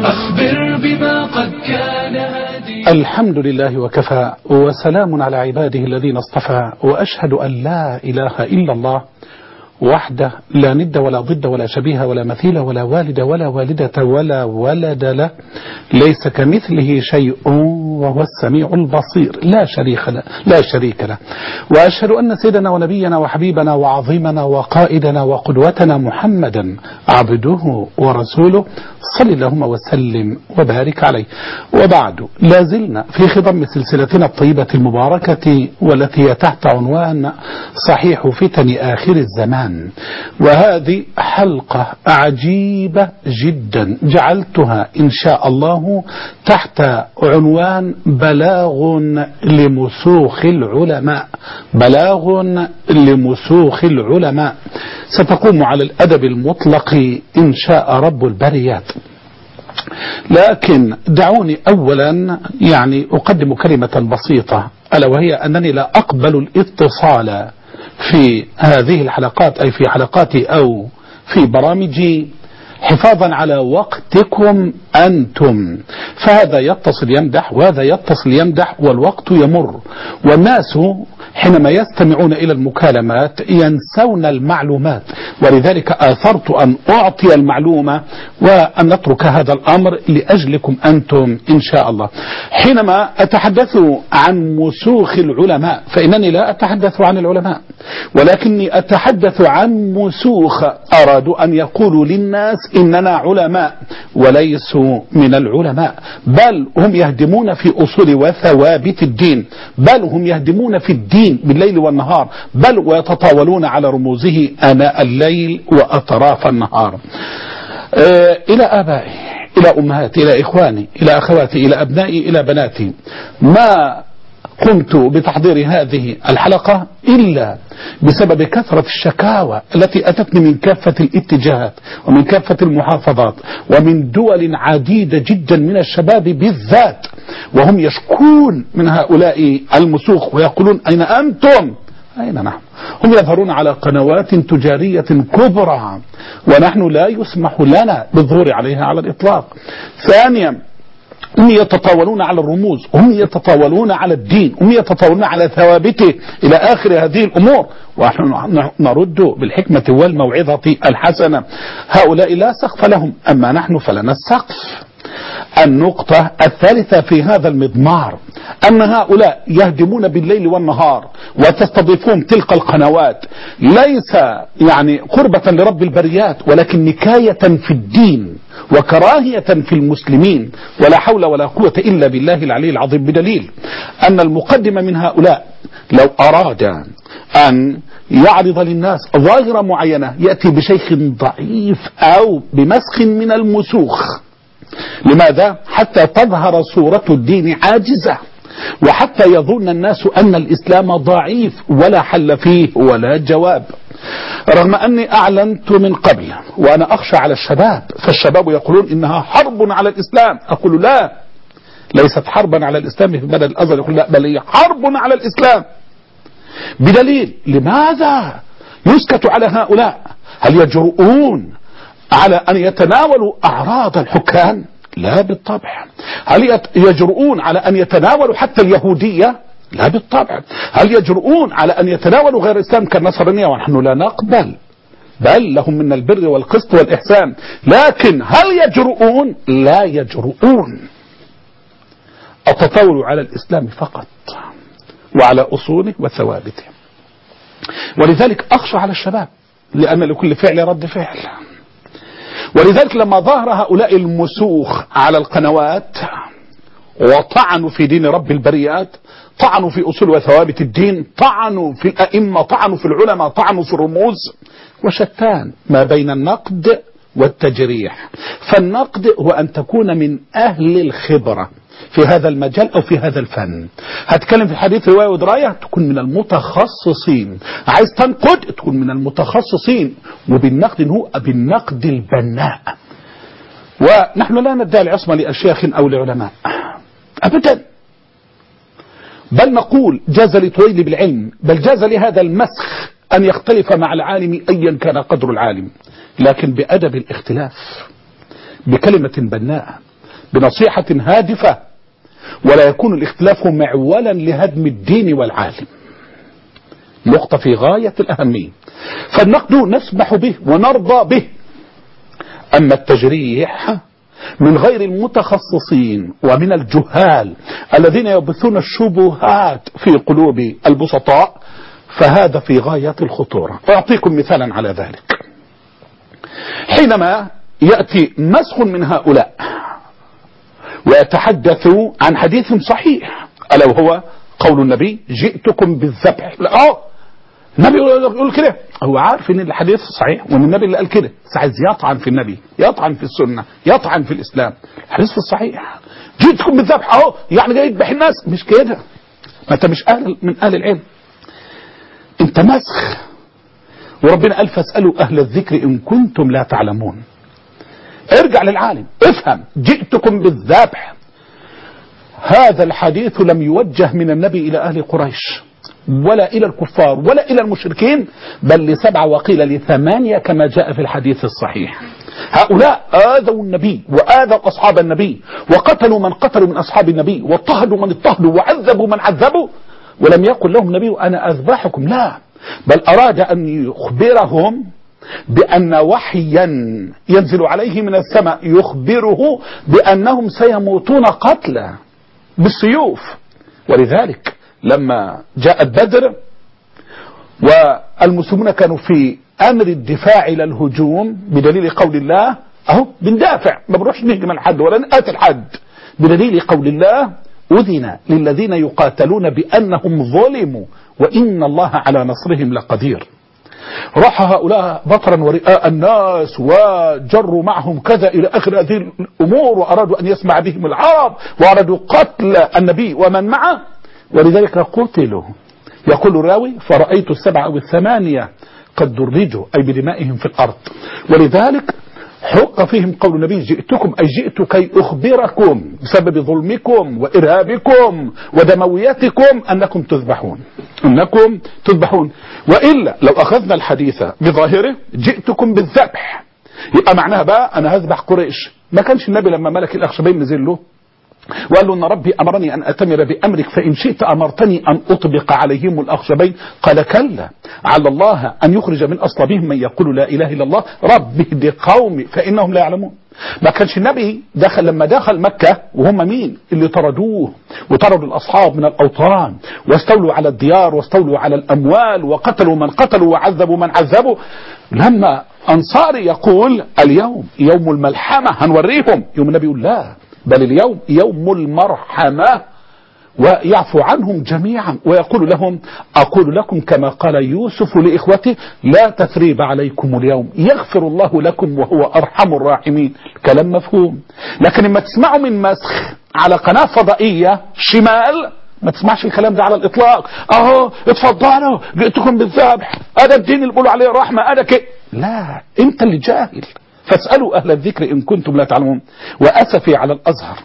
أخبر بما قد كان هادي الحمد لله وكفى وسلام على عباده الذين اصطفى وأشهد أن لا إله إلا الله وحده لا ند ولا ضد ولا شبيه ولا مثيل ولا والد ولا والدة ولا ولد له ليس كمثله شيء وهو السميع البصير لا شريك له لا شريك له وأشهد أن سيدنا ونبينا وحبيبنا وعظيمنا وقائدنا وقدوتنا محمدا عبده ورسوله صل اللهم وسلم وبارك عليه وبعد لا زلنا في خضم سلسلتنا الطيبة المباركة والتي هي تحت عنوان صحيح فتن آخر الزمان وهذه حلقة عجيبة جدا جعلتها إن شاء الله تحت عنوان بلاغ لمسوخ العلماء بلاغ لمسوخ العلماء ستقوم على الأدب المطلق إن شاء رب البريات لكن دعوني أولا يعني أقدم كلمة بسيطة ألا وهي أنني لا أقبل الاتصال في هذه الحلقات أي في حلقاتي أو في برامجي حفاظا على وقتكم أنتم فهذا يتصل يمدح وهذا يتصل يمدح والوقت يمر والناس حينما يستمعون إلى المكالمات ينسون المعلومات ولذلك آثرت أن أعطي المعلومة وأن نترك هذا الأمر لأجلكم أنتم إن شاء الله حينما أتحدث عن مسوخ العلماء فإنني لا أتحدث عن العلماء ولكني أتحدث عن مسوخ أرادوا أن يقولوا للناس إننا علماء وليسوا من العلماء بل هم يهدمون في أصول وثوابت الدين بل هم يهدمون في الدين بالليل والنهار بل ويتطاولون على رموزه آناء الليل وأطراف النهار آه إلى آبائي إلى أمهاتي إلى إخواني إلى أخواتي إلى أبنائي إلى بناتي ما قمت بتحضير هذه الحلقة إلا بسبب كثرة الشكاوى التي أتتني من كافة الاتجاهات ومن كافة المحافظات ومن دول عديدة جدا من الشباب بالذات وهم يشكون من هؤلاء المسوخ ويقولون أين أنتم أين نحن هم يظهرون على قنوات تجارية كبرى ونحن لا يسمح لنا بالظهور عليها على الإطلاق ثانيا هم يتطاولون على الرموز هم يتطاولون على الدين هم يتطاولون على ثوابته إلى آخر هذه الأمور ونحن نرد بالحكمة والموعظة الحسنة هؤلاء لا سقف لهم أما نحن فلنا السقف النقطة الثالثة في هذا المضمار أن هؤلاء يهدمون بالليل والنهار وتستضيفون تلك القنوات ليس يعني قربة لرب البريات ولكن نكاية في الدين وكراهية في المسلمين ولا حول ولا قوة إلا بالله العلي العظيم بدليل أن المقدم من هؤلاء لو أراد أن يعرض للناس ظاهرة معينة يأتي بشيخ ضعيف أو بمسخ من المسوخ لماذا؟ حتى تظهر صورة الدين عاجزة وحتى يظن الناس أن الإسلام ضعيف ولا حل فيه ولا جواب رغم أني أعلنت من قبل وأنا أخشى على الشباب فالشباب يقولون إنها حرب على الإسلام أقول لا ليست حربا على الإسلام في بدل الأزل يقول لا بل هي حرب على الإسلام بدليل لماذا يسكت على هؤلاء هل يجرؤون على أن يتناولوا أعراض الحكام لا بالطبع هل يجرؤون على أن يتناولوا حتى اليهودية لا بالطبع هل يجرؤون على أن يتناولوا غير الإسلام كالنصرانية ونحن لا نقبل بل لهم من البر والقسط والإحسان لكن هل يجرؤون لا يجرؤون التطاول على الإسلام فقط وعلى أصوله وثوابته ولذلك أخشى على الشباب لأن لكل فعل رد فعل ولذلك لما ظهر هؤلاء المسوخ على القنوات وطعنوا في دين رب البريات طعنوا في أصول وثوابت الدين طعنوا في الأئمة طعنوا في العلماء طعنوا في الرموز وشتان ما بين النقد والتجريح فالنقد هو أن تكون من أهل الخبرة في هذا المجال أو في هذا الفن هتكلم في حديث رواية ودراية تكون من المتخصصين عايز تنقد تكون من المتخصصين وبالنقد هو بالنقد البناء ونحن لا ندعي العصمة لأشياخ أو لعلماء أبدا بل نقول جاز لطويل بالعلم بل جاز لهذا المسخ أن يختلف مع العالم أيا كان قدر العالم لكن بأدب الاختلاف بكلمة بناءة بنصيحة هادفة ولا يكون الاختلاف معولا لهدم الدين والعالم نقطة في غاية الأهمية فالنقد نسمح به ونرضى به أما التجريح من غير المتخصصين ومن الجهال الذين يبثون الشبهات في قلوب البسطاء فهذا في غاية الخطورة أعطيكم مثالا على ذلك حينما يأتي مسخ من هؤلاء ويتحدث عن حديث صحيح ألا وهو قول النبي جئتكم بالذبح لا اه النبي يقول كده هو عارف ان الحديث صحيح وان النبي اللي قال كده بس عايز يطعن في النبي يطعن في السنه يطعن في الاسلام الحديث في الصحيح جئتكم بالذبح اهو يعني جاي يذبح الناس مش كده ما انت مش اهل من اهل العلم انت مسخ وربنا قال فاسالوا اهل الذكر ان كنتم لا تعلمون ارجع للعالم افهم جئتكم بالذبح هذا الحديث لم يوجه من النبي الى اهل قريش ولا إلى الكفار ولا إلى المشركين بل لسبعة وقيل لثمانية كما جاء في الحديث الصحيح هؤلاء آذوا النبي وآذوا أصحاب النبي وقتلوا من قتلوا من أصحاب النبي واضطهدوا من اضطهدوا وعذبوا من عذبوا ولم يقل لهم النبي أنا أذبحكم لا بل أراد أن يخبرهم بأن وحيا ينزل عليه من السماء يخبره بأنهم سيموتون قتلا بالسيوف ولذلك لما جاءت بدر والمسلمون كانوا في امر الدفاع الى الهجوم بدليل قول الله اهو بندافع ما بنروحش نهجم على حد ولا نقاتل حد بدليل قول الله اذن للذين يقاتلون بانهم ظلموا وان الله على نصرهم لقدير راح هؤلاء بطرا ورئاء الناس وجروا معهم كذا الى اخر هذه الامور وارادوا ان يسمع بهم العرب وارادوا قتل النبي ومن معه ولذلك قتلوا يقول الراوي فرأيت السبعة أو الثمانية قد درجوا أي بدمائهم في الأرض ولذلك حق فيهم قول النبي جئتكم أي جئت كي أخبركم بسبب ظلمكم وإرهابكم ودمويتكم أنكم تذبحون أنكم تذبحون وإلا لو أخذنا الحديث بظاهره جئتكم بالذبح يبقى معناها بقى أنا هذبح قريش ما كانش النبي لما ملك الأخشبين نزل له وقال له ان ربي امرني ان اتمر بامرك فان شئت امرتني ان اطبق عليهم الاخشبين قال كلا على الله ان يخرج من اصلابهم من يقول لا اله الا الله رب اهد قومي فانهم لا يعلمون ما كانش النبي دخل لما دخل مكة وهم مين اللي طردوه وطردوا الأصحاب من الأوطان واستولوا على الديار واستولوا على الأموال وقتلوا من قتلوا وعذبوا من عذبوا لما أنصاري يقول اليوم يوم الملحمة هنوريهم يوم النبي يقول لا بل اليوم يوم المرحمة ويعفو عنهم جميعا ويقول لهم أقول لكم كما قال يوسف لإخوته لا تثريب عليكم اليوم يغفر الله لكم وهو أرحم الراحمين كلام مفهوم لكن لما تسمعوا من مسخ على قناة فضائية شمال ما تسمعش الكلام ده على الإطلاق أهو اتفضلوا جئتكم بالذبح هذا الدين اللي بيقولوا عليه رحمة هذا كده لا أنت اللي جاهل فاسألوا أهل الذكر إن كنتم لا تعلمون وأسفي على الأزهر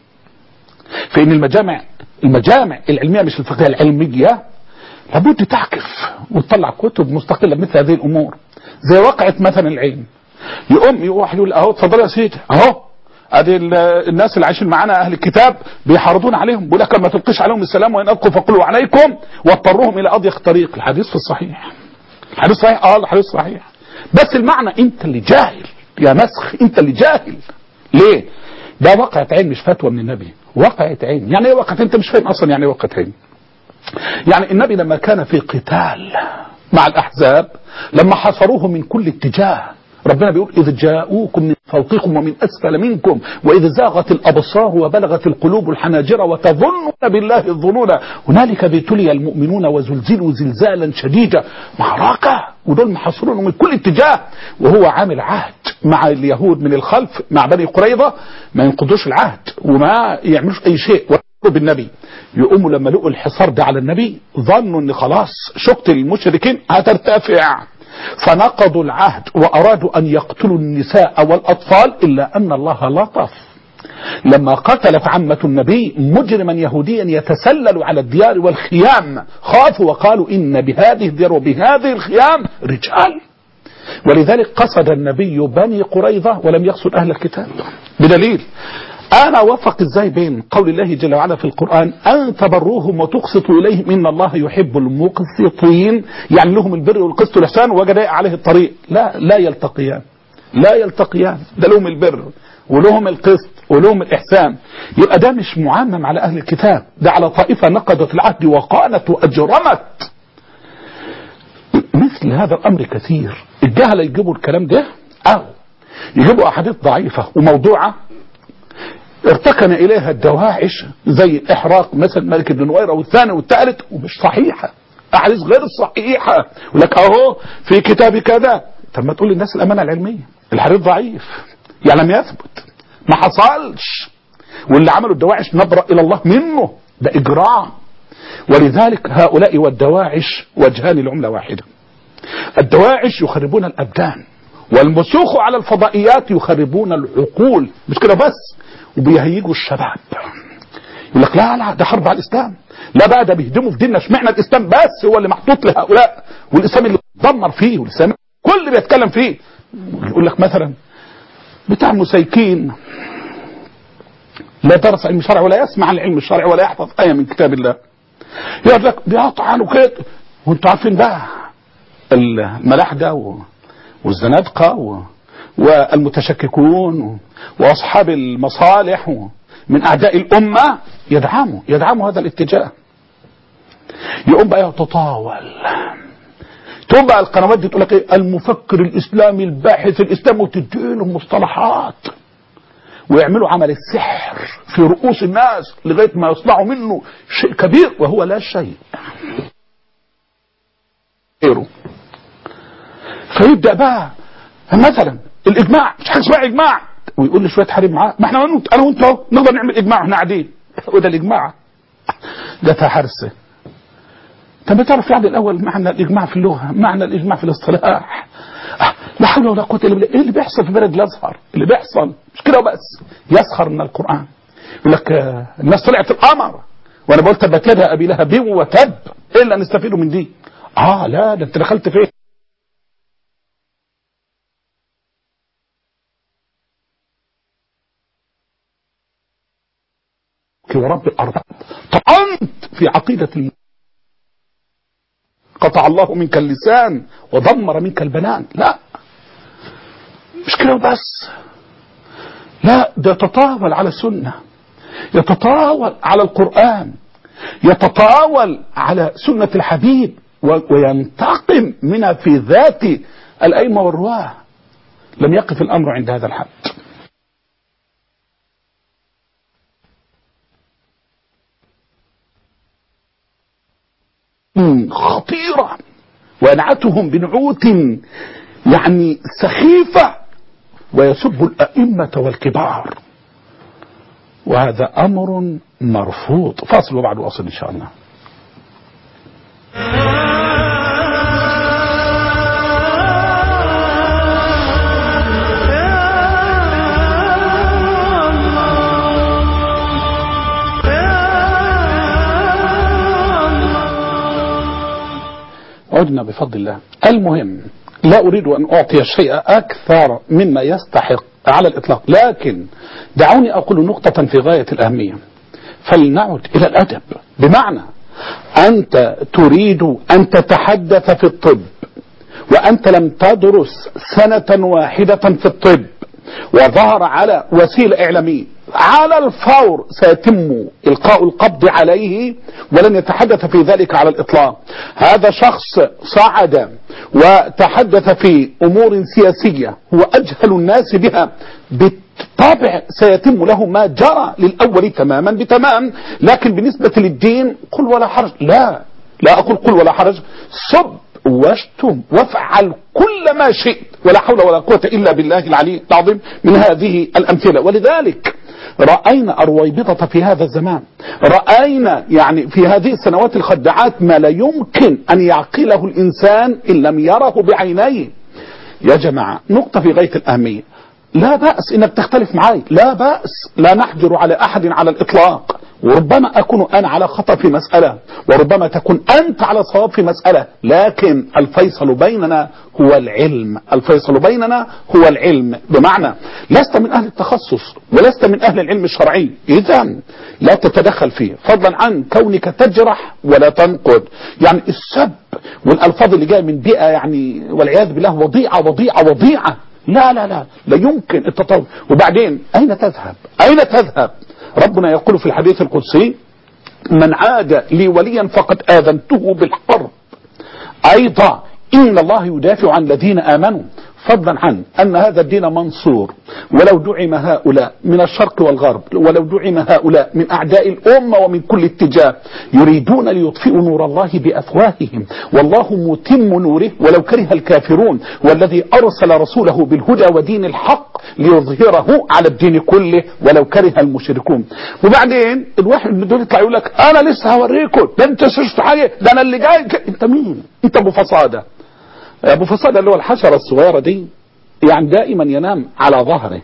فإن المجامع المجامع العلمية مش الفقهية العلمية لابد تعكف وتطلع كتب مستقلة مثل هذه الأمور زي وقعة مثلا العلم يقوم واحد يقول أهو اتفضل يا سيدي أهو ادي الناس اللي عايشين معانا اهل الكتاب بيحرضون عليهم بيقول لك ما تلقيش عليهم السلام وان القوا فقلوا عليكم واضطروهم الى اضيق طريق الحديث في الصحيح الحديث صحيح اه الحديث صحيح بس المعنى انت اللي جاهل يا مسخ انت اللي جاهل ليه ده وقعة عين مش فتوى من النبي وقعة عين يعني ايه وقعة انت مش فاهم اصلا يعني ايه وقعة عين يعني النبي لما كان في قتال مع الاحزاب لما حصروه من كل اتجاه ربنا بيقول إذ جاءوكم من فوقكم ومن أسفل منكم وإذ زاغت الأبصار وبلغت القلوب الحناجر وتظنون بالله الظنون هنالك ابتلي المؤمنون وزلزلوا زلزالا شديدا معركة ودول محصرون من كل اتجاه وهو عامل عهد مع اليهود من الخلف مع بني قريظة ما ينقضوش العهد وما يعملوش أي شيء بالنبي يقوموا لما لقوا الحصار ده على النبي ظنوا ان خلاص شقة المشركين هترتفع فنقضوا العهد وأرادوا أن يقتلوا النساء والأطفال إلا أن الله لطف لما قتلت عمة النبي مجرما يهوديا يتسلل على الديار والخيام خافوا وقالوا إن بهذه الديار وبهذه الخيام رجال ولذلك قصد النبي بني قريظة ولم يقصد أهل الكتاب بدليل انا اوفق ازاي بين قول الله جل وعلا في القران ان تبروهم وتقسطوا اليهم ان الله يحب المقسطين يعني لهم البر والقسط والاحسان وجد عليه الطريق لا لا يلتقيان لا يلتقيان ده لهم البر ولهم القسط ولهم الإحسان يبقى ده مش معمم على أهل الكتاب ده على طائفة نقضت العهد وقانت وأجرمت مثل هذا الأمر كثير الجهلة يجيبوا الكلام ده أو يجيبوا أحاديث ضعيفة وموضوعة ارتكن إليها الدواعش زي الإحراق مثل ملك بن نويرة والثاني والثالث ومش صحيحة أحاديث غير صحيحة يقول لك أهو في كتاب كذا طب ما تقول للناس الأمانة العلمية الحديث ضعيف يعني لم يثبت ما حصلش واللي عملوا الدواعش نبرأ إلى الله منه ده إجرام ولذلك هؤلاء والدواعش وجهان لعملة واحدة الدواعش يخربون الأبدان والمسوخ على الفضائيات يخربون العقول مش كده بس وبيهيجوا الشباب يقول لك لا لا ده حرب على الإسلام لا بقى ده بيهدموا في ديننا اشمعنى الإسلام بس هو اللي محطوط لهؤلاء والإسلام اللي دمر فيه والإسلام كل اللي بيتكلم فيه يقول لك مثلا بتاع مسيكين لا درس علم الشرع ولا يسمع عن العلم الشرعي ولا يحفظ آية من كتاب الله يقول لك بيطعن وكده وانتوا عارفين بقى الملاحدة و... والزنادقة و... والمتشككون و... وأصحاب المصالح و... من أعداء الأمة يدعموا يدعموا هذا الاتجاه يقوم بقى يتطاول تقوم بقى القنوات دي تقول لك ايه المفكر الاسلامي الباحث الاسلامي وتديله مصطلحات ويعملوا عمل السحر في رؤوس الناس لغايه ما يصنعوا منه شيء كبير وهو لا شيء غيره فيبدا بقى مثلا الاجماع مش حاجه اسمها اجماع ويقول لي شويه حريم معاه ما احنا انا وانت اهو نقدر نعمل اجماع واحنا قاعدين وده الاجماع ده تحرسه طب بتعرف يعني الاول معنى الاجماع في اللغه معنى الاجماع في الاصطلاح لا حول ولا قوه الا بالله ايه اللي بيحصل في بلد الازهر اللي بيحصل مش كده بس يسخر من القران يقول لك آه الناس طلعت القمر وانا بقول تبت يدها ابي لهب وتب ايه اللي نستفيده من دي اه لا ده انت دخلت فين ورب الارباب طعنت في عقيده المسلمين قطع الله منك اللسان ودمر منك البنان لا مش كده وبس لا ده يتطاول على السنة يتطاول على القرآن يتطاول على سنة الحبيب وينتقم منها في ذات الأئمة والرواه لم يقف الأمر عند هذا الحد خطيرة ونعتهم بنعوت يعني سخيفة ويسب الأئمة والكبار وهذا أمر مرفوض فاصل وبعد أصل إن شاء الله عدنا بفضل الله المهم لا أريد أن أعطي الشيء أكثر مما يستحق على الإطلاق لكن دعوني أقول نقطة في غاية الأهمية فلنعد إلى الأدب بمعنى أنت تريد أن تتحدث في الطب وأنت لم تدرس سنة واحدة في الطب وظهر على وسيلة إعلامية على الفور سيتم إلقاء القبض عليه ولن يتحدث في ذلك على الإطلاق هذا شخص صعد وتحدث في أمور سياسية هو أجهل الناس بها بالطبع سيتم له ما جرى للأول تماما بتمام لكن بالنسبة للدين قل ولا حرج لا لا أقول قل ولا حرج صب واشتم وافعل كل ما شئت ولا حول ولا قوة إلا بالله العلي العظيم من هذه الأمثلة ولذلك رأينا الرويبضة في هذا الزمان رأينا يعني في هذه السنوات الخدعات ما لا يمكن أن يعقله الإنسان إن لم يره بعينيه يا جماعة نقطة في غاية الأهمية لا بأس إنك تختلف معي لا بأس لا نحجر على أحد على الإطلاق وربما أكون أنا على خطأ في مسألة وربما تكون أنت على صواب في مسألة لكن الفيصل بيننا هو العلم الفيصل بيننا هو العلم بمعنى لست من أهل التخصص ولست من أهل العلم الشرعي إذا لا تتدخل فيه فضلا عن كونك تجرح ولا تنقد يعني السب والألفاظ اللي جاية من بيئة يعني والعياذ بالله وضيعة وضيعة وضيعة لا لا لا لا يمكن التطور وبعدين أين تذهب أين تذهب ربنا يقول في الحديث القدسي من عاد لي وليا فقد آذنته بالحرب أيضا إن الله يدافع عن الذين آمنوا فضلا عن أن هذا الدين منصور ولو دعم هؤلاء من الشرق والغرب ولو دعم هؤلاء من أعداء الأمة ومن كل اتجاه يريدون ليطفئوا نور الله بأفواههم والله متم نوره ولو كره الكافرون والذي أرسل رسوله بالهدى ودين الحق ليظهره على الدين كله ولو كره المشركون وبعدين الواحد من دول يطلع يقول لك أنا لسه هوريكم ده أنت شفت حاجة ده أنا اللي جاي أنت مين؟ أنت أبو فصادة ابو فصاد اللي هو الحشره الصغيره دي يعني دائما ينام على ظهره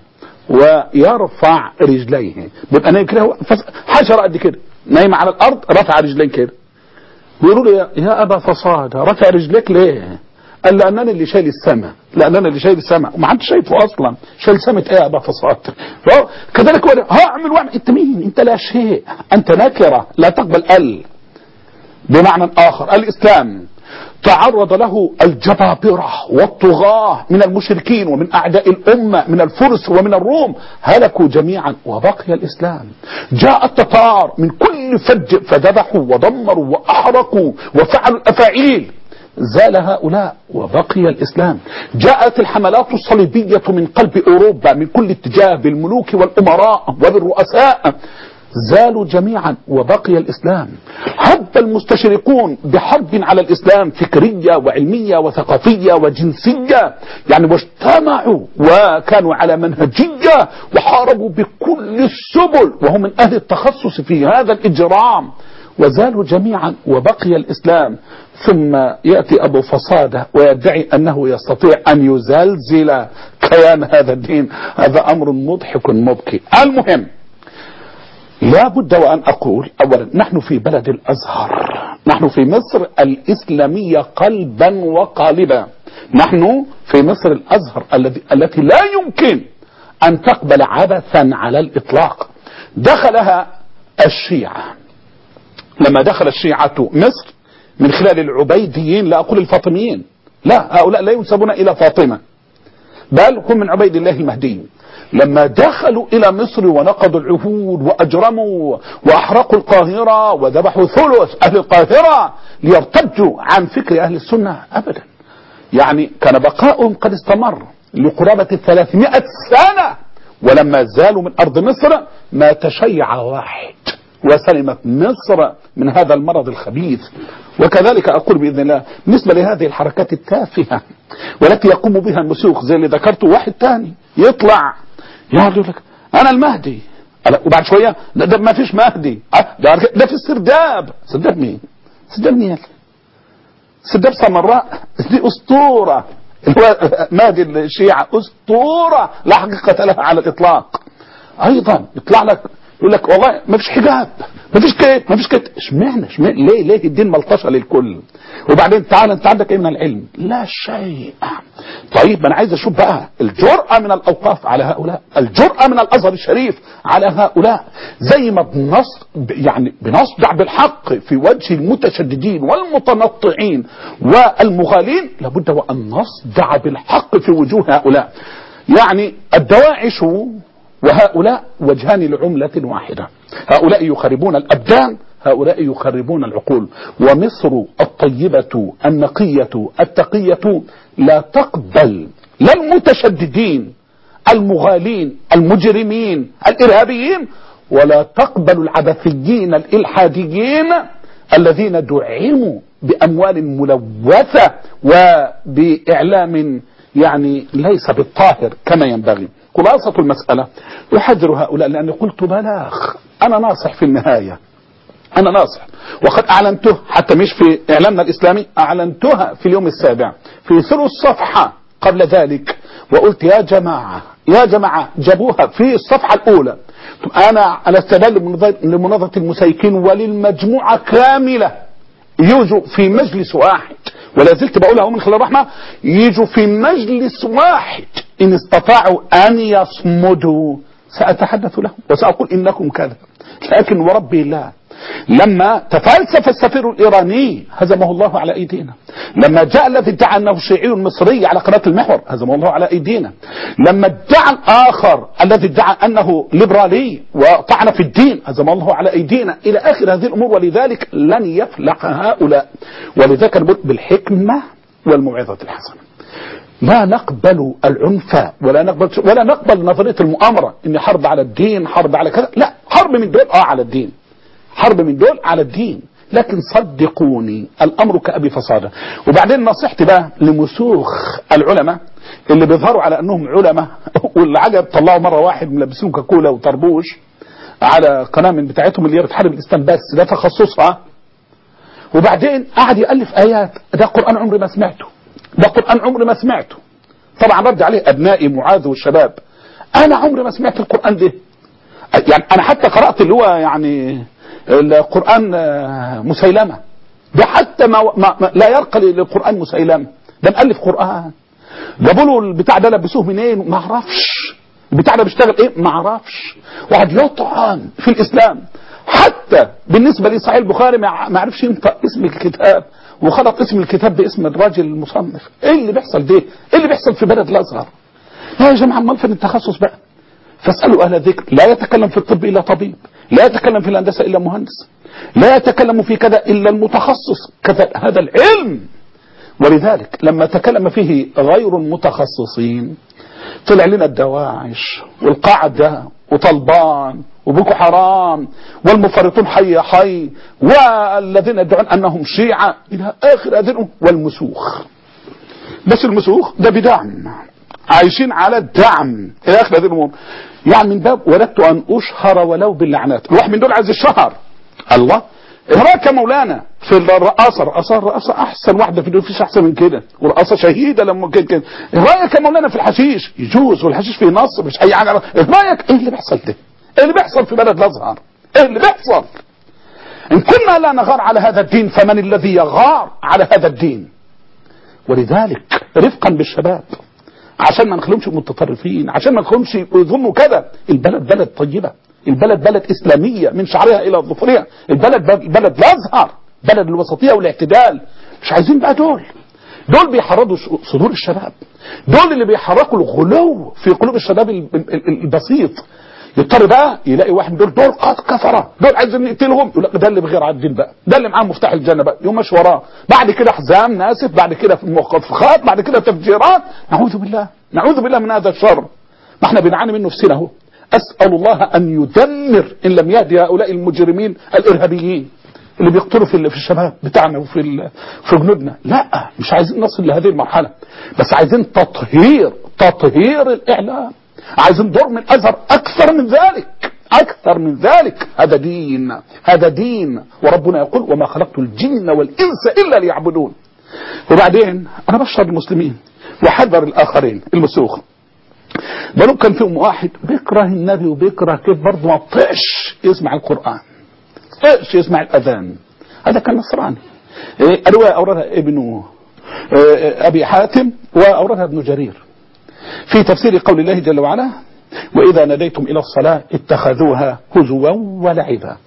ويرفع رجليه بيبقى نايم كده هو فص- حشره قد كده نايم على الارض رفع رجلين كده بيقولوا له يا- يا ابا فصاد رفع رجليك ليه؟ قال لانني اللي شايل السماء لانني اللي شايل السماء وما حدش شايفه اصلا شايل سماء ايه يا ابا فصاد فهو كذلك هو ده، ها اعمل واعمل انت مين؟ انت لا شيء انت نكره لا تقبل ال بمعنى آخر الإسلام تعرض له الجبابرة والطغاة من المشركين ومن أعداء الأمة من الفرس ومن الروم هلكوا جميعا وبقي الإسلام جاء التتار من كل فج فذبحوا ودمروا وأحرقوا وفعلوا الأفاعيل زال هؤلاء وبقي الإسلام جاءت الحملات الصليبية من قلب أوروبا من كل اتجاه بالملوك والأمراء وبالرؤساء زالوا جميعا وبقي الإسلام هب المستشرقون بحرب على الإسلام فكرية وعلمية وثقافية وجنسية يعني واجتمعوا وكانوا على منهجية وحاربوا بكل السبل وهم من أهل التخصص في هذا الإجرام وزالوا جميعا وبقي الإسلام ثم يأتي أبو فصادة ويدعي أنه يستطيع أن يزلزل كيان هذا الدين هذا أمر مضحك مبكي المهم لا بد وأن أقول أولا نحن في بلد الأزهر نحن في مصر الإسلامية قلبا وقالبا نحن في مصر الأزهر الذي التي لا يمكن أن تقبل عبثا على الإطلاق دخلها الشيعة لما دخل الشيعة مصر من خلال العبيديين لا أقول الفاطميين لا هؤلاء لا ينسبون إلى فاطمة بل هم من عبيد الله المهدي لما دخلوا إلى مصر ونقضوا العهود وأجرموا وأحرقوا القاهرة وذبحوا ثلث أهل القاهرة ليرتدوا عن فكر أهل السنة أبدا يعني كان بقاؤهم قد استمر لقرابة الثلاثمائة سنة ولما زالوا من أرض مصر ما تشيع واحد وسلمت مصر من هذا المرض الخبيث وكذلك أقول بإذن الله بالنسبة لهذه الحركات التافهة والتي يقوم بها المسوق زي اللي ذكرته واحد تاني يطلع يقعد يقول لك أنا المهدي ألا- وبعد شوية ده, ده ما فيش مهدي أه، ده, ده في السرداب سرداب مين؟ سرداب مين؟ سرداب سمراء دي أسطورة اللي هو مهدي الشيعة أسطورة لا حقيقة لها على الإطلاق أيضا يطلع لك يقول لك والله ما فيش حجاب ما فيش كده ما فيش كده اشمعنى اشمعنى ليه ليه الدين ملطشه للكل وبعدين تعال انت عندك ايه من العلم لا شيء طيب انا عايز اشوف بقى الجرأة من الاوقاف على هؤلاء الجرأة من الازهر الشريف على هؤلاء زي ما بنص يعني بنصدع بالحق في وجه المتشددين والمتنطعين والمغالين لابد وان نصدع بالحق في وجوه هؤلاء يعني الدواعش وهؤلاء وجهان لعملة واحدة هؤلاء يخربون الأبدان هؤلاء يخربون العقول ومصر الطيبة النقية التقية لا تقبل لا المتشددين المغالين المجرمين الإرهابيين ولا تقبل العبثيين الإلحاديين الذين دعموا بأموال ملوثة وبإعلام يعني ليس بالطاهر كما ينبغي خلاصة المسألة أحذر هؤلاء لأني قلت بلاغ أنا ناصح في النهاية أنا ناصح وقد أعلنته حتى مش في إعلامنا الإسلامي أعلنتها في اليوم السابع في ثلث صفحة قبل ذلك وقلت يا جماعة يا جماعة جابوها في الصفحة الأولى طب أنا على استدلال لمناظرة- لمناظرة المسيكين وللمجموعة كاملة يجوا في مجلس واحد ولا زلت بقولها من خلال الرحمة يجوا في مجلس واحد إن استطاعوا أن يصمدوا سأتحدث لهم وسأقول إنكم كذا لكن وربي الله لما تفلسف السفير الإيراني هزمه الله على أيدينا لما جاء الذي ادعى أنه شيعي مصري على قناة المحور هزمه الله على أيدينا لما ادعى الآخر الذي ادعى أنه ليبرالي وطعن في الدين هزمه الله على أيدينا إلى آخر هذه الأمور ولذلك لن يفلح هؤلاء ولذلك نقول بالحكمة والموعظة الحسنة لا نقبل العنف ولا نقبل ولا نقبل نظريه المؤامره ان حرب على الدين حرب على كذا لا حرب من دول اه على الدين حرب من دول على الدين لكن صدقوني الامر كابي فصاده وبعدين نصيحتي بقى لمسوخ العلماء اللي بيظهروا على انهم علماء والعجب طلعوا مره واحد ملبسين كاكولا وطربوش على قناه من بتاعتهم اللي هي بتحارب الاسلام بس ده تخصصها وبعدين قعد يالف ايات ده قران عمري ما سمعته ده قران عمري ما سمعته طبعا رد عليه ابنائي معاذ والشباب انا عمري ما سمعت القران ده يعني انا حتى قرات اللي هو يعني القران آه، مسيلمه ده حتى ما, ما, ما لا يرقى للقران مسيلمه ده مؤلف قران جابوا له البتاع ده لبسوه منين ما اعرفش البتاع ده بيشتغل ايه ما اعرفش واحد يطعن في الاسلام حتى بالنسبه لصحيح البخاري ما ما عرفش ينطق اسم الكتاب وخلط اسم الكتاب باسم الراجل المصنف ايه اللي بيحصل ده ايه اللي بيحصل في بلد الازهر لا يا جماعه امال فين التخصص بقى فاسالوا اهل الذكر لا يتكلم في الطب الا طبيب لا يتكلم في الهندسه الا مهندس لا يتكلم في كذا الا المتخصص كذا هذا العلم ولذلك لما تكلم فيه غير المتخصصين طلع لنا الدواعش والقاعدة وطلبان وبوكو حرام والمفرطون حي حي والذين يدعون أنهم شيعة إلى آخر هذه والمسوخ بس المسوخ ده بدعم عايشين على الدعم إلى آخر هذه الأمور يعني من باب ولدت أن أشهر ولو باللعنات الواحد من دول عايز الشهر الله هناك مولانا في الرقاصة الرقاصة الرقاصة أحسن واحدة في الدنيا مفيش أحسن من كده ورقاصة شهيدة لما كده كده إيه رأيك يا مولانا في الحشيش يجوز والحشيش فيه نص مش أي حاجة إيه رأيك إيه اللي بيحصل ده إيه اللي بيحصل في بلد الأزهر إيه اللي بيحصل إن كنا لا نغار على هذا الدين فمن الذي يغار على هذا الدين ولذلك رفقا بالشباب عشان ما نخليهمش متطرفين عشان ما نخليهمش يظنوا كده البلد بلد طيبة البلد بلد إسلامية من شعرها إلى ظفرها البلد بلد الأزهر بلد الوسطية والاعتدال مش عايزين بقى دول دول بيحرضوا صدور الشباب دول اللي بيحركوا الغلو في قلوب الشباب ال- ال- ال- البسيط يضطر بقى يلاقي واحد من دول دول قد كفره دول عايزين نقتلهم يقول لك ده اللي بغير عدل بقى ده اللي معاه مفتاح الجنه بقى يقوم ماشي وراه بعد كده احزام ناسف بعد كده مخفخات بعد كده تفجيرات نعوذ بالله نعوذ بالله من هذا الشر ما احنا بنعاني منه في سنه اهو اسال الله ان يدمر ان لم يهدي هؤلاء المجرمين الارهابيين اللي بيقتلوا في في الشباب بتاعنا وفي ال- في جنودنا لا مش عايزين نصل لهذه المرحله بس عايزين تطهير تطهير الاعلام عايزين دور من الازهر اكثر من ذلك اكثر من ذلك هذا دين هذا دين وربنا يقول وما خلقت الجن والانس الا ليعبدون وبعدين انا بشر المسلمين وحذر الاخرين المسوخ بلو كان فيهم واحد بيكره النبي وبيكره كيف برضه ما طقش يسمع القران طقش يسمع الاذان هذا كان نصراني إيه، الروايه اوردها ابن إيه، ابي حاتم واوردها ابن جرير في تفسير قول الله جل وعلا وإذا ناديتم إلى الصلاة اتخذوها هزوا ولعبا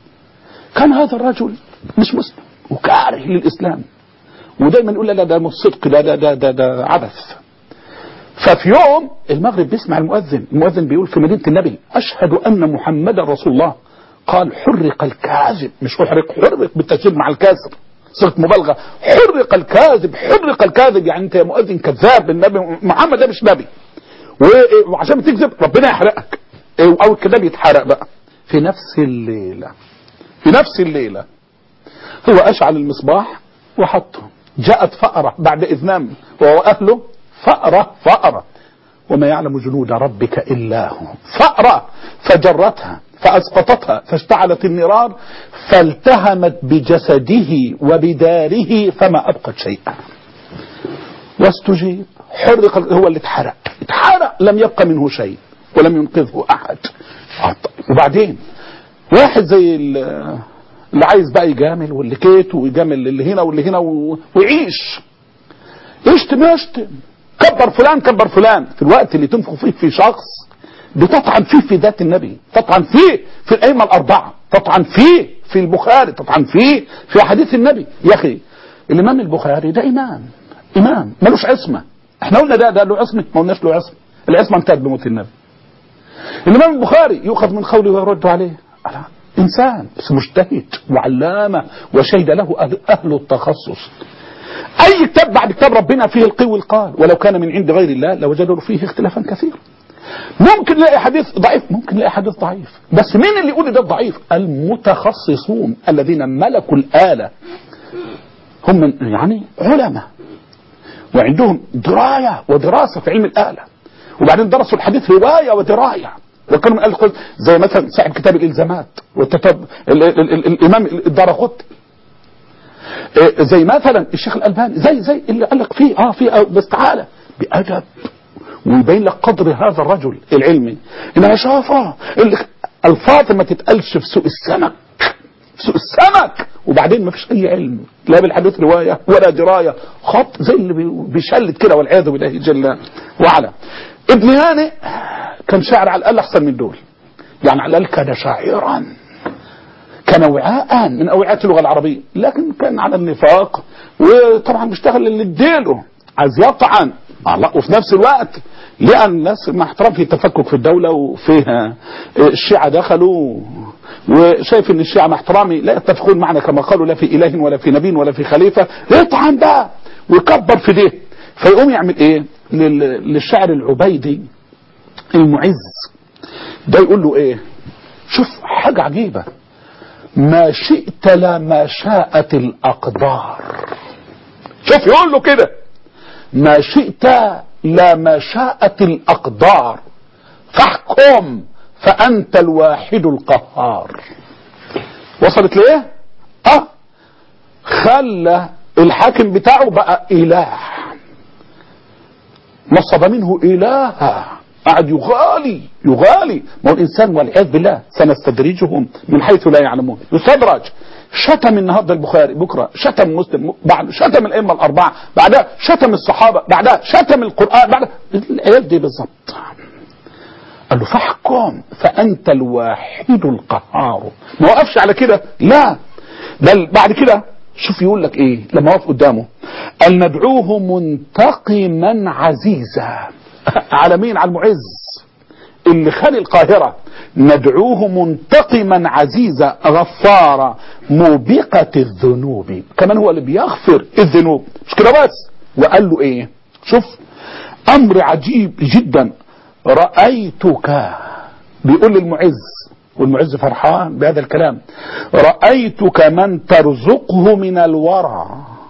كان هذا الرجل مش مسلم وكاره للإسلام ودايما يقول لا لا ده مش صدق ده ده ده, ده, ده عبث ففي يوم المغرب بيسمع المؤذن المؤذن بيقول في مدينة النبي أشهد أن محمدا رسول الله قال حرق الكاذب مش أحرق حرق بالتشديد مع الكاسر صيغه مبالغه حرق الكاذب حرق الكاذب يعني انت يا مؤذن كذاب النبي محمد ده مش نبي و- وعشان تكذب ربنا يحرقك او الكذاب يتحرق بقى في نفس الليله في نفس الليله هو اشعل المصباح وحطه جاءت فأرة بعد إذ نام وهو أهله فأرة فأرة وما يعلم جنود ربك إلا هو فأرة فجرتها فأسقطتها فاشتعلت النيران فالتهمت بجسده وبداره فما أبقت شيئا واستجيب حرق هو اللي اتحرق اتحرق لم يبقى منه شيء ولم ينقذه احد وبعدين واحد زي ال- اللي عايز بقى يجامل واللي كيت ويجامل اللي هنا واللي هنا و- ويعيش اشتم اشتم كبر فلان كبر فلان في الوقت اللي تنفخ فيه في شخص بتطعن فيه في ذات النبي تطعن فيه في الأئمة الأربعة تطعن فيه في البخاري تطعن فيه في أحاديث النبي يا أخي الإمام البخاري ده إمام إمام ملوش عصمة احنا قلنا ده ده له عصمة ما قلناش له عصمة العصمة انتهت بموت النبي الإمام البخاري يؤخذ من قوله ويرد عليه على إنسان بس مجتهد وعلامة وشهد له أهل, أهل التخصص أي كتاب بعد كتاب ربنا فيه القي والقال ولو كان من عند غير الله لوجدوا فيه اختلافا كثيرا ممكن نلاقي حديث ضعيف ممكن نلاقي حديث ضعيف بس مين اللي يقول ده ضعيف المتخصصون الذين ملكوا الآلة هم من يعني علماء وعندهم دراية ودراسة في علم الآلة وبعدين درسوا الحديث رواية ودراية وكانوا من أهل القدس زي مثلا صاحب كتاب الإلزامات والتتب ال- ال- ال- الإمام الدارقطي إيه زي مثلا الشيخ الألباني زي زي اللي قال لك فيه اه فيه آه بس تعالى بأدب ويبين لك قدر هذا الرجل العلمي انها شافه اللي الفاظ ما تتقالش في سوق السمك في سوق السمك وبعدين ما فيش اي علم لا بالحديث روايه ولا درايه خط زي اللي بي- بيشلت كده والعياذ بالله جل وعلا ابن هانئ كان شاعر على الاقل احسن من دول يعني على الاقل كان شاعرا كان وعاء من اوعيات اللغه العربيه لكن كان على النفاق وطبعا بيشتغل اللي اديله عايز يطعن الله وفي نفس الوقت لقى الناس مع احترام في تفكك في الدوله وفيها الشيعه دخلوا وشايف ان الشيعه مع احترامي لا يتفقون معنا كما قالوا لا في اله ولا في نبي ولا في خليفه يطعن بقى ويكبر في ده فيقوم يعمل ايه لل- للشاعر العبيدي المعز ده يقول له ايه شوف حاجه عجيبه ما شئت لا ما شاءت الأقدار شوف يقول له كده ما شئت لا ما شاءت الأقدار فاحكم فأنت الواحد القهار وصلت ليه اه خلى الحاكم بتاعه بقى إله نصب منه إلها قعد يغالي يغالي ما هو الإنسان والعياذ بالله سنستدرجهم من حيث لا يعلمون يستدرج شتم النهارده البخاري بكره شتم مسلم بعد شتم الائمه الاربعه بعدها شتم الصحابه بعدها شتم القران بعدها العيال دي بالظبط قال له فاحكم فانت الواحد القهار ما وقفش على كده لا بل بعد كده شوف يقول لك ايه لما وقف قدامه قال ندعوه منتقما عزيزا على مين على المعز اللي خلي القاهرة ندعوه منتقما عزيزا غفارا موبقة الذنوب كمان هو اللي بيغفر الذنوب مش كده بس وقال له ايه شوف امر عجيب جدا رأيتك بيقول للمعز والمعز فرحان بهذا الكلام رأيتك من ترزقه من الورع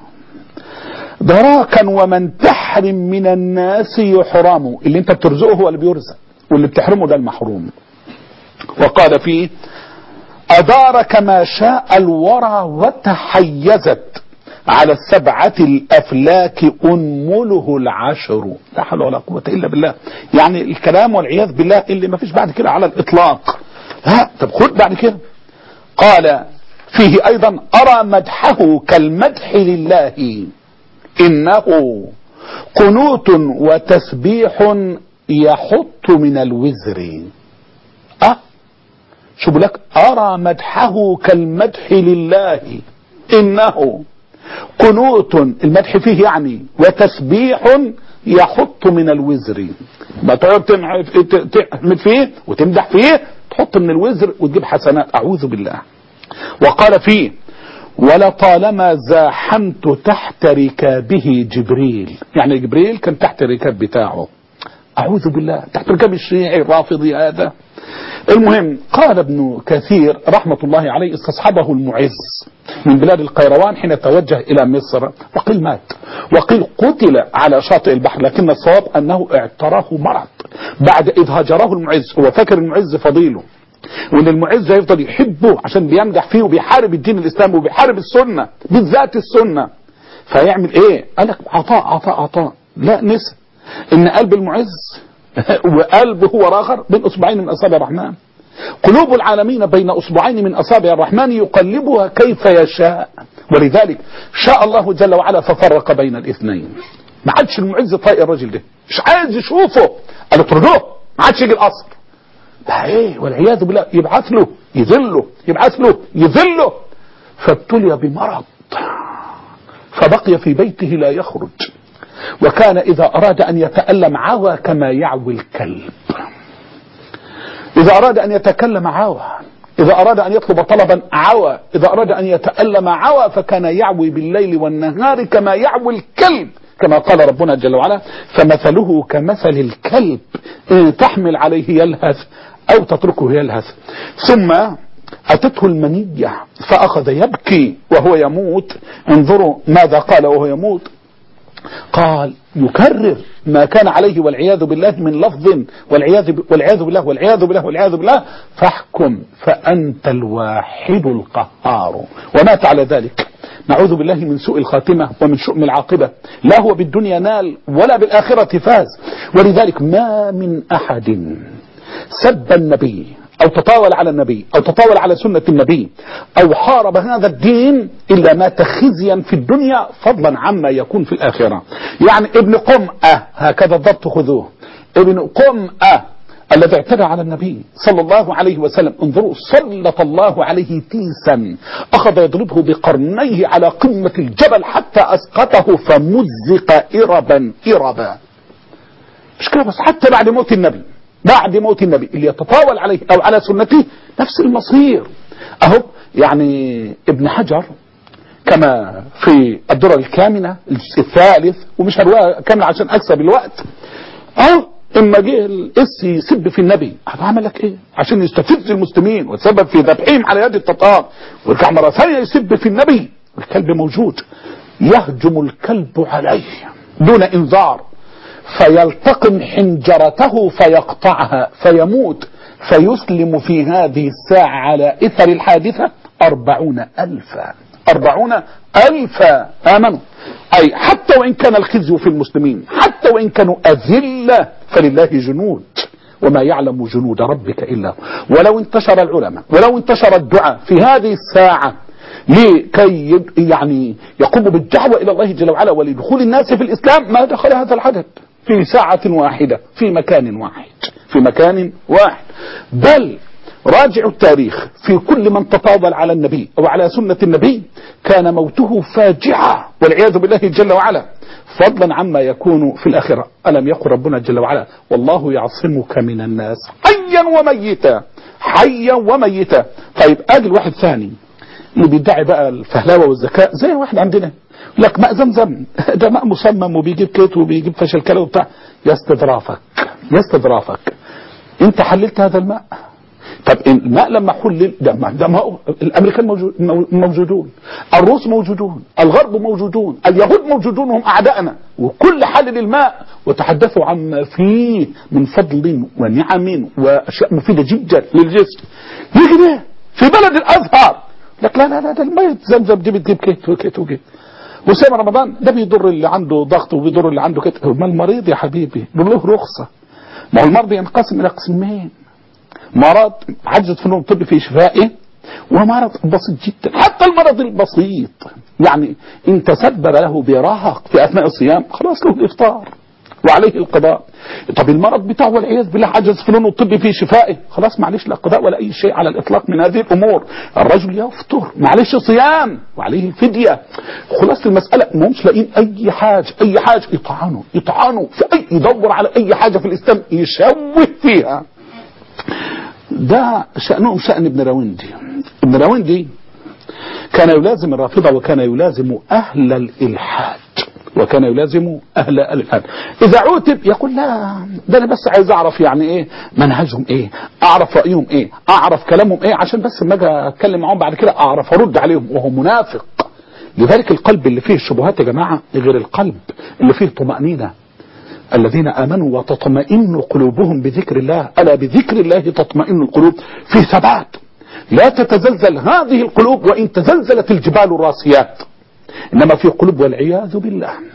دراكا ومن تحرم من الناس يحرم اللي انت بترزقه هو اللي بيرزق واللي بتحرمه ده المحروم وقال فيه أدارك ما شاء الورى وتحيزت على السبعة الأفلاك أنمله العشر لا حول ولا قوة إلا بالله يعني الكلام والعياذ بالله اللي ما فيش بعد كده على الإطلاق ها طب خد بعد كده قال فيه أيضا أرى مدحه كالمدح لله إنه قنوت وتسبيح يحط من الوزر أه شو بقول لك أرى مدحه كالمدح لله إنه قنوت المدح فيه يعني وتسبيح يحط من الوزر ما تقعد تحمد فيه وتمدح فيه تحط من الوزر وتجيب حسنات أعوذ بالله وقال فيه ولطالما زاحمت تحت ركابه جبريل يعني جبريل كان تحت الركاب بتاعه أعوذ بالله تحت ركاب الشيعي الرافضي هذا المهم قال ابن كثير رحمة الله عليه استصحبه المعز من بلاد القيروان حين توجه إلى مصر وقيل مات وقيل قتل على شاطئ البحر لكن الصواب أنه اعتراه مرض بعد إذ هجره المعز هو فاكر المعز فضيله وان المعز هيفضل يحبه عشان بيمدح فيه وبيحارب الدين الاسلامي وبيحارب السنه بالذات السنه فيعمل ايه؟ قال لك عطاء عطاء عطاء لا نسى ان قلب المعز وقلبه هو اخر بين اصبعين من اصابع الرحمن قلوب العالمين بين اصبعين من اصابع الرحمن يقلبها كيف يشاء ولذلك شاء الله جل وعلا ففرق بين الاثنين ما عادش المعز طايق الراجل ده مش عايز يشوفه قال اطردوه ما عادش يجي القصر لا ايه والعياذ بالله يبعث له يذله يبعث له يذله فابتلي بمرض فبقي في بيته لا يخرج وكان إذا أراد أن يتألم عوى كما يعوي الكلب إذا أراد أن يتكلم عوى إذا أراد أن يطلب طلبا عوى إذا أراد أن يتألم عوى فكان يعوي بالليل والنهار كما يعوي الكلب كما قال ربنا جل وعلا فمثله كمثل الكلب إن تحمل عليه يلهث أو تتركه يلهث ثم أتته المنية فأخذ يبكي وهو يموت انظروا ماذا قال وهو يموت قال يكرر ما كان عليه والعياذ بالله من لفظ والعياذ ب- والعياذ بالله والعياذ بالله والعياذ بالله فاحكم فأنت الواحد القهار ومات على ذلك نعوذ بالله من سوء الخاتمة ومن شؤم العاقبة لا هو بالدنيا نال ولا بالآخرة فاز ولذلك ما من أحد سب النبي أو تطاول على النبي أو تطاول على سنة النبي أو حارب هذا الدين إلا مات خزيا في الدنيا فضلا عما يكون في الآخرة يعني ابن قمأة هكذا الضبط خذوه ابن قمأة الذي اعتدى على النبي صلى الله عليه وسلم انظروا سلط الله عليه تيسا أخذ يضربه بقرنيه على قمة الجبل حتى أسقطه فمزق إربا إربا مش كده بس حتى بعد موت النبي بعد موت النبي اللي يتطاول عليه او على سنته نفس المصير اهو يعني ابن حجر كما في الدرر الكامنة الثالث ومش هرواها كاملة عشان اكسب الوقت اهو اما جه الاس يسب في النبي عمل لك ايه عشان يستفز المسلمين وتسبب في ذبحهم على يد التتار ويرجع مرة ثانية يسب في النبي الكلب موجود يهجم الكلب عليه دون انذار فيلتقم حنجرته فيقطعها فيموت فيسلم في هذه الساعة على إثر الحادثة أربعون ألفا أربعون ألفا آمنوا أي حتى وإن كان الخزي في المسلمين حتى وإن كانوا أذلة فلله جنود وما يعلم جنود ربك إلا هو ولو انتشر العلماء ولو انتشر الدعاء في هذه الساعة لكي يد- يعني يقوموا بالدعوة إلى الله جل وعلا ولدخول الناس في الإسلام ما دخل هذا العدد في ساعة واحدة في مكان واحد في مكان واحد بل راجع التاريخ في كل من تفاضل على النبي أو على سنة النبي كان موته فاجعة والعياذ بالله جل وعلا فضلا عما يكون في الآخرة ألم يقل ربنا جل وعلا والله يعصمك من الناس حيا وميتا حيا وميتا طيب ادي الواحد ثاني اللي بيدعي بقى الفهلاوه والذكاء زي واحد عندنا يقول لك ماء زمزم ده ماء مصمم وبيجيب كيت وبيجيب فشل كلى وبتاع يستظرافك يستظرافك انت حللت هذا الماء طب الماء لما حلل ده ما ده ما هو الامريكان موجود موجودون الروس موجودون الغرب موجودون اليهود موجودون هم اعدائنا وكل حلل الماء وتحدثوا عما فيه من فضل ونعم واشياء مفيده جدا للجسم يجي ده في بلد الازهر لك لا لا لا ده المية زمزم دي بتجيب كيت وكيت وكيت وسام رمضان ده بيضر اللي عنده ضغط وبيضر اللي عنده كده ما المريض يا حبيبي له رخصه ما هو المرض ينقسم الى قسمين مرض عجز فنون الطب في شفائه ومرض بسيط جدا حتى المرض البسيط يعني ان تسبب له برهق في اثناء الصيام خلاص له الافطار وعليه القضاء طب المرض بتاعه والعياذ بالله عجز فنون الطب في شفائه خلاص معلش لا قضاء ولا اي شيء على الاطلاق من هذه الامور الرجل يفطر معلش صيام وعليه الفديه خلاص المساله ما همش لاقيين اي حاجه اي حاجه يطعنوا يطعنوا في اي يدور على اي حاجه في الاسلام يشوه فيها ده شأنهم شأن ابن راوندي ابن راوندي كان يلازم الرافضة وكان يلازم أهل الإلحاد وكان يلازم أهل الإلحاد إذا عوتب يقول لا ده أنا بس عايز أعرف يعني إيه منهجهم إيه أعرف رأيهم إيه أعرف كلامهم إيه عشان بس لما أجي أتكلم معاهم بعد كده أعرف أرد عليهم وهو منافق لذلك القلب اللي فيه الشبهات يا جماعة غير القلب اللي فيه طمأنينة الذين آمنوا وتطمئن قلوبهم بذكر الله ألا بذكر الله تطمئن القلوب في ثبات لا تتزلزل هذه القلوب وإن تزلزلت الجبال الراسيات إنما في قلوب والعياذ بالله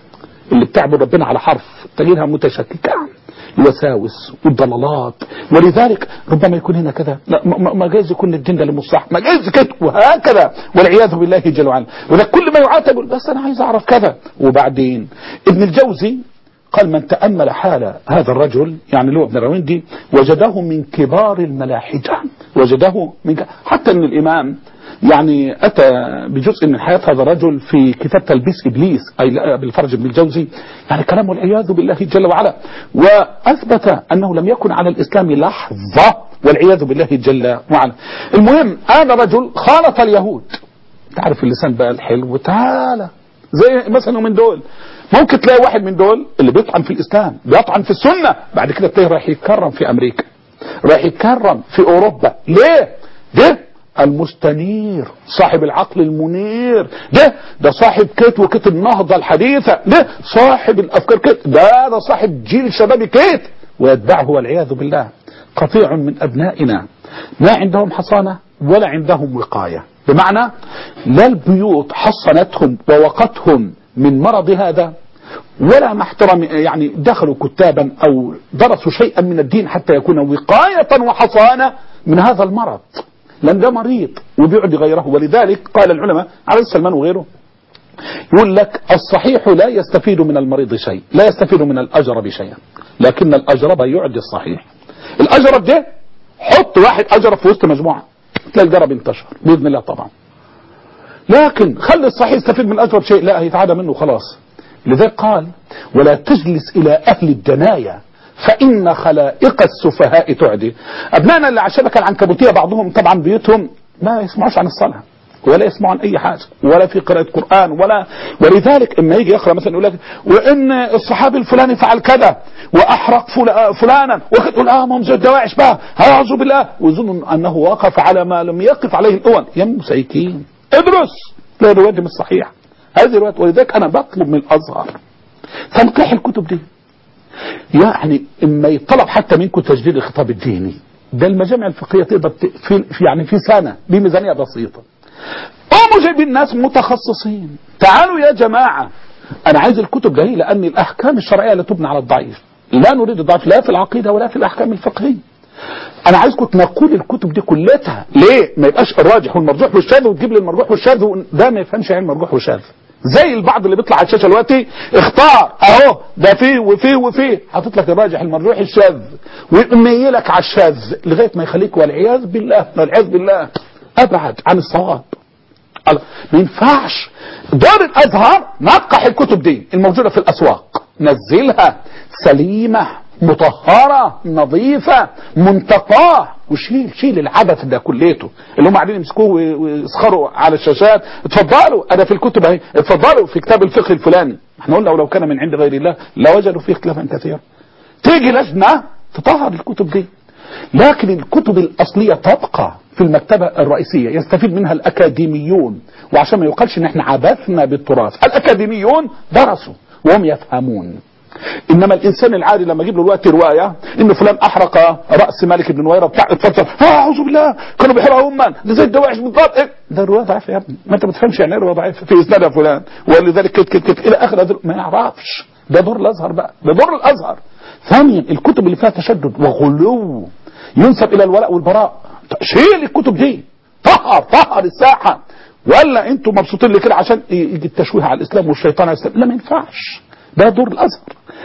اللي بتعبد ربنا على حرف تجدها متشككة الوساوس والضلالات ولذلك ربما يكون هنا كذا لا ما- ما ما جايز يكون الدين ده للمصلحة ما جايز كده وهكذا والعياذ بالله جل وعلا وده كل ما يعاتب يقول بس انا عايز اعرف كذا وبعدين ابن الجوزي قال من تأمل حال هذا الرجل يعني اللي هو ابن الرويندي وجده من كبار الملاحدة وجده من ك... حتى ان الامام يعني اتى بجزء من حياة هذا الرجل في كتاب تلبيس ابليس اي لا بالفرج بن الجوزي يعني كلام والعياذ بالله جل وعلا واثبت انه لم يكن على الاسلام لحظة والعياذ بالله جل وعلا المهم هذا رجل خالط اليهود تعرف اللسان بقى الحلو تعالى زي مثلا من دول ممكن تلاقي واحد من دول اللي بيطعن في الاسلام بيطعن في السنه بعد كده تلاقيه رايح يتكرم في امريكا رايح يتكرم في اوروبا ليه ده المستنير صاحب العقل المنير ده ده صاحب كيت وكيت النهضه الحديثه ده صاحب الافكار كيت ده ده صاحب جيل شبابي كيت ويتبعه والعياذ بالله قطيع من ابنائنا ما عندهم حصانه ولا عندهم وقايه بمعنى لا البيوت حصنتهم ووقتهم من مرض هذا ولا مع احترام يعني دخلوا كتابا او درسوا شيئا من الدين حتى يكون وقاية وحصانة من هذا المرض لان ده مريض وبيعدي غيره ولذلك قال العلماء علي سلمان وغيره يقول لك الصحيح لا يستفيد من المريض شيء لا يستفيد من الأجرب شيئا لكن الأجرب يعدي الصحيح الأجرب ده حط واحد أجرب في وسط مجموعة تلاقي الجرب انتشر بإذن الله طبعا لكن خلي الصحيح يستفيد من الأجرب شيء لا هيتعادى منه خلاص لذلك قال ولا تجلس إلى أهل الدنايا فإن خلائق السفهاء تعدي أبنائنا اللي على الشبكة العنكبوتية بعضهم طبعا بيوتهم ما يسمعوش عن الصلاة ولا يسمعوا عن اي حاجه ولا في قراءه قران ولا ولذلك اما يجي يقرا مثلا يقول لك وان الصحابي الفلاني فعل كذا واحرق فل- فلانا ويقول اه ما هم زي الدواعش بقى اعوذ بالله ويظن انه وقف على ما لم يقف عليه الاول يا مسيكين ادرس لا الروايه دي مش صحيحه هذه الروايات ولذلك انا بطلب من الازهر تنقيح الكتب دي يعني اما يطلب حتى منكم تجديد الخطاب الديني ده المجامع الفقهيه تقدر ت- في في- يعني في سنه بميزانيه بسيطه قوموا جايبين ناس متخصصين تعالوا يا جماعة أنا عايز الكتب دي لأن الأحكام الشرعية لا تبنى على الضعيف لا نريد الضعف لا في العقيدة ولا في الأحكام الفقهية أنا عايزكم تنقوا الكتب دي كلها ليه ما يبقاش الراجح والمرجوح والشاذ وتجيب لي المرجوح والشاذ و- ده ما يفهمش يعني المرجوح والشاذ زي البعض اللي بيطلع على الشاشه دلوقتي اختار اهو ده فيه وفيه وفيه حاطط لك الراجح المرجوح الشاذ ويميلك على الشاذ لغايه ما يخليك والعياذ بالله والعياذ بالله ابعد عن الصواب الله. ما ينفعش دار الازهر نقح الكتب دي الموجوده في الاسواق نزلها سليمه مطهره نظيفه منتقاه وشيل شيل العبث ده كليته اللي هم قاعدين يمسكوه وي- ويسخروا على الشاشات اتفضلوا انا في الكتب اهي اتفضلوا في كتاب الفقه الفلاني احنا قلنا ولو كان من عند غير الله لوجدوا فيه اختلافا كثيرا تيجي لجنه تطهر الكتب دي لكن الكتب الأصلية تبقى في المكتبة الرئيسية يستفيد منها الأكاديميون وعشان ما يقالش إن إحنا عبثنا بالتراث الأكاديميون درسوا وهم يفهمون انما الانسان العادي لما اجيب له الوقت روايه ان فلان احرق راس مالك بن نويره بتاع اتفضل اه اعوذ بالله كانوا بيحرقوا امه ده زي الدواعش بالضبط إيه؟ ده روايه ضعيفه يا ابني ما انت ما بتفهمش يعني ايه روايه ضعيفه في اسنادها فلان ولذلك كت كت كت الى اخر هذا ما يعرفش ده دور الازهر بقى ده دور الازهر ثانيا الكتب اللي فيها تشدد وغلو ينسب الى الولاء والبراء شيل الكتب دي طهر طهر الساحه ولا انتوا مبسوطين لكده عشان يجي التشويه على الاسلام والشيطان على الاسلام لا ما ينفعش ده دور الازهر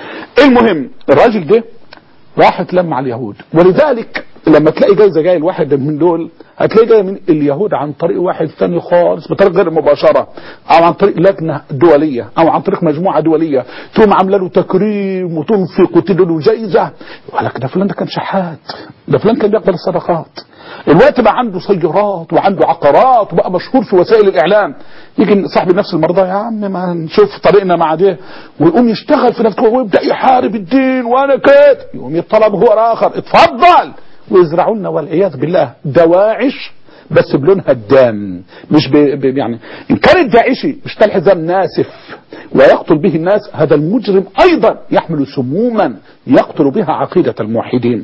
المهم الراجل ده راح اتلم على اليهود ولذلك لما تلاقي جايزه جايه لواحد من دول هتلاقي جايه من اليهود عن طريق واحد ثاني خالص بطريقه غير مباشره او عن طريق لجنه دوليه او عن طريق مجموعه دوليه تقوم عامله له تكريم وتنفق وتدي له جايزه يقول لك ده فلان ده كان شحات ده فلان كان بيقبل الصدقات الوقت بقى عنده سيارات وعنده عقارات وبقى مشهور في وسائل الاعلام يجي صاحب النفس المرضى يا عم ما نشوف طريقنا مع ده ويقوم يشتغل في نفسه ويبدا يحارب الدين وانا كده يقوم يطلب هو اخر اتفضل ويزرعوا لنا والعياذ بالله دواعش بس بلونها الدم مش ب... ب... يعني ان كان الداعشي اشتغل حزام ناسف ويقتل به الناس هذا المجرم ايضا يحمل سموما يقتل بها عقيده الموحدين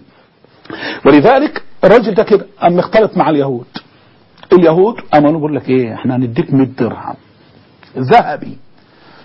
ولذلك الراجل ده كده قام مختلط مع اليهود اليهود قاموا بيقول لك ايه احنا هنديك 100 درهم ذهبي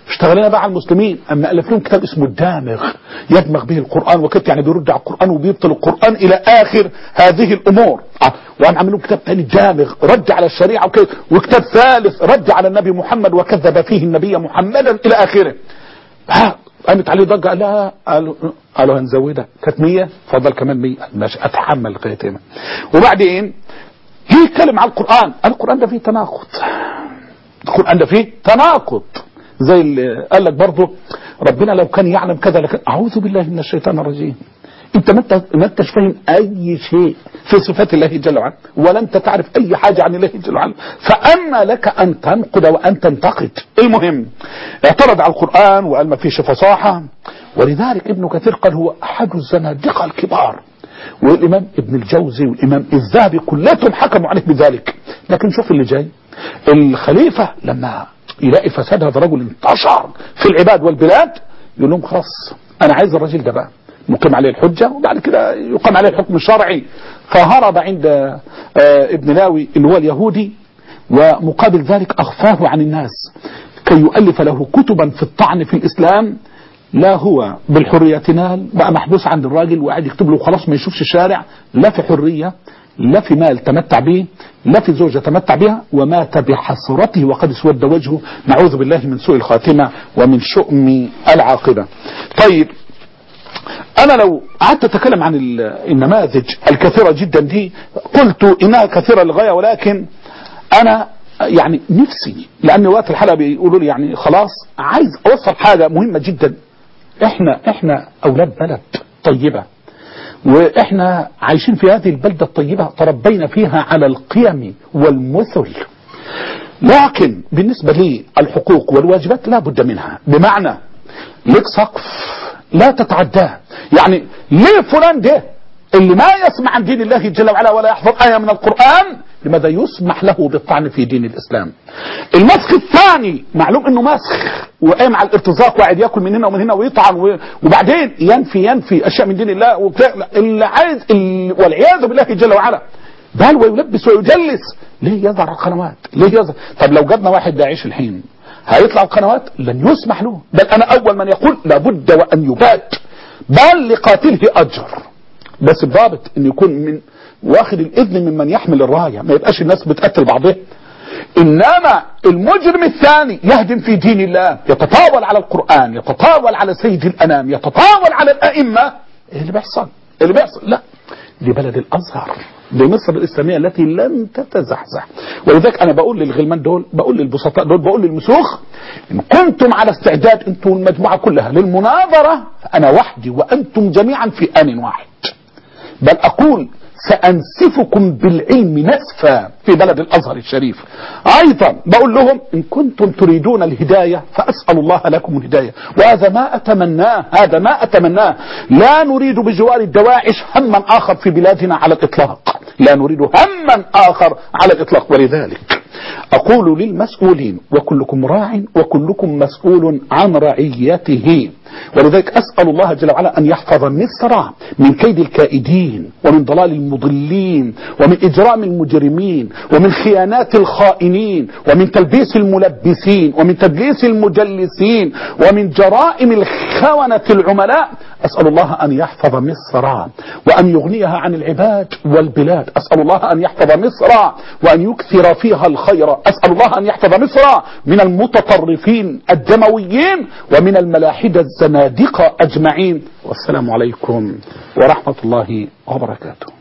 اشتغلنا بقى على المسلمين اما الف لهم كتاب اسمه الدامغ يدمغ به القران وكتب يعني بيرد على القران وبيبطل القران الى اخر هذه الامور آه. وقام عامل لهم كتاب ثاني دامغ رد على الشريعه وكده وكتاب ثالث رد على النبي محمد وكذب فيه النبي محمدا الى اخره ها قامت عليه ضجه قال لا قالوا قالوا هنزودها كانت 100 فضل كمان 100 ماشي اتحمل لغايه هنا وبعدين جه يتكلم على القران القران ده فيه تناقض القران ده فيه تناقض زي اللي قال لك برضه ربنا لو كان يعلم كذا لكن اعوذ بالله من الشيطان الرجيم انت ما انت ما انتش فاهم اي شيء في صفات الله جل وعلا ولا انت تعرف اي حاجه عن الله جل وعلا فاما لك ان تنقد وان تنتقد المهم اعترض على القران وقال ما فيش فصاحه ولذلك ابن كثير قال هو احد الزنادقه الكبار والامام ابن الجوزي والامام الذهبي كلهم حكموا عليه بذلك لكن شوف اللي جاي الخليفه لما يلاقي فساد هذا الرجل انتشر في العباد والبلاد يقول لهم خلاص انا عايز الراجل ده بقى مقيم عليه الحجة وبعد كده يقام عليه الحكم الشرعي فهرب عند آه، ابن لاوي اللي هو اليهودي ومقابل ذلك أخفاه عن الناس كي يؤلف له كتبا في الطعن في الإسلام لا هو بالحرية نال بقى محبوس عند الراجل وقاعد يكتب له خلاص ما يشوفش الشارع لا في حرية لا في مال تمتع به لا في زوجة تمتع بها ومات بحسرته وقد اسود وجهه نعوذ بالله من سوء الخاتمة ومن شؤم العاقبة طيب انا لو قعدت اتكلم عن ال- النماذج الكثيره جدا دي قلت انها كثيره للغايه ولكن انا يعني نفسي لان وقت الحلقه بيقولوا لي يعني خلاص عايز اوصل حاجه مهمه جدا احنا احنا اولاد بلد طيبه واحنا عايشين في هذه البلده الطيبه تربينا فيها على القيم والمثل لكن بالنسبه لي الحقوق والواجبات لا بد منها بمعنى لك سقف لا تتعداه يعني ليه فلان ده اللي ما يسمع عن دين الله جل وعلا ولا يحفظ آية من القرآن لماذا يسمح له بالطعن في دين الإسلام المسخ الثاني معلوم انه مسخ وقايم على الارتزاق وقاعد ياكل من هنا ومن هنا ويطعن و- وبعدين ينفي ينفي اشياء من دين الله وبتاع اللي عايز ال- والعياذ بالله جل وعلا بل ويلبس ويجلس ليه يظهر على القنوات ليه يظهر طب لو جبنا واحد داعش الحين هيطلع القنوات لن يسمح له بل انا اول من يقول لابد وان يبات بل لقاتله اجر بس بضابط ان يكون من واخد الاذن ممن يحمل الرايه ما يبقاش الناس بتقتل بعضها انما المجرم الثاني يهدم في دين الله يتطاول على القران يتطاول على سيد الانام يتطاول على الائمه ايه اللي بيحصل إيه اللي بيحصل لا دي بلد الازهر دي مصر الاسلاميه التي لن تتزحزح ولذلك انا بقول للغلمان دول بقول للبسطاء دول بقول للمسوخ ان كنتم على استعداد انتم المجموعه كلها للمناظره فانا وحدي وانتم جميعا في ان واحد بل أقول سأنسفكم بالعلم نسفا في بلد الأزهر الشريف أيضا بقول لهم إن كنتم تريدون الهداية فأسأل الله لكم الهداية وهذا ما أتمناه هذا ما أتمناه لا نريد بجوار الدواعش هما آخر في بلادنا على الإطلاق لا نريد هما آخر على الإطلاق ولذلك أقول للمسؤولين وكلكم راع وكلكم مسؤول عن رعيته ولذلك أسأل الله جل وعلا أن يحفظ مصر من كيد الكائدين ومن ضلال المضلين ومن إجرام المجرمين ومن خيانات الخائنين ومن تلبيس الملبسين ومن تدليس المجلسين ومن جرائم الخونة العملاء أسأل الله أن يحفظ مصر وأن يغنيها عن العباد والبلاد أسأل الله أن يحفظ مصر وأن يكثر فيها الخير أسأل الله أن يحفظ مصر من المتطرفين الدمويين ومن الملاحدة الزنادقة أجمعين والسلام عليكم ورحمة الله وبركاته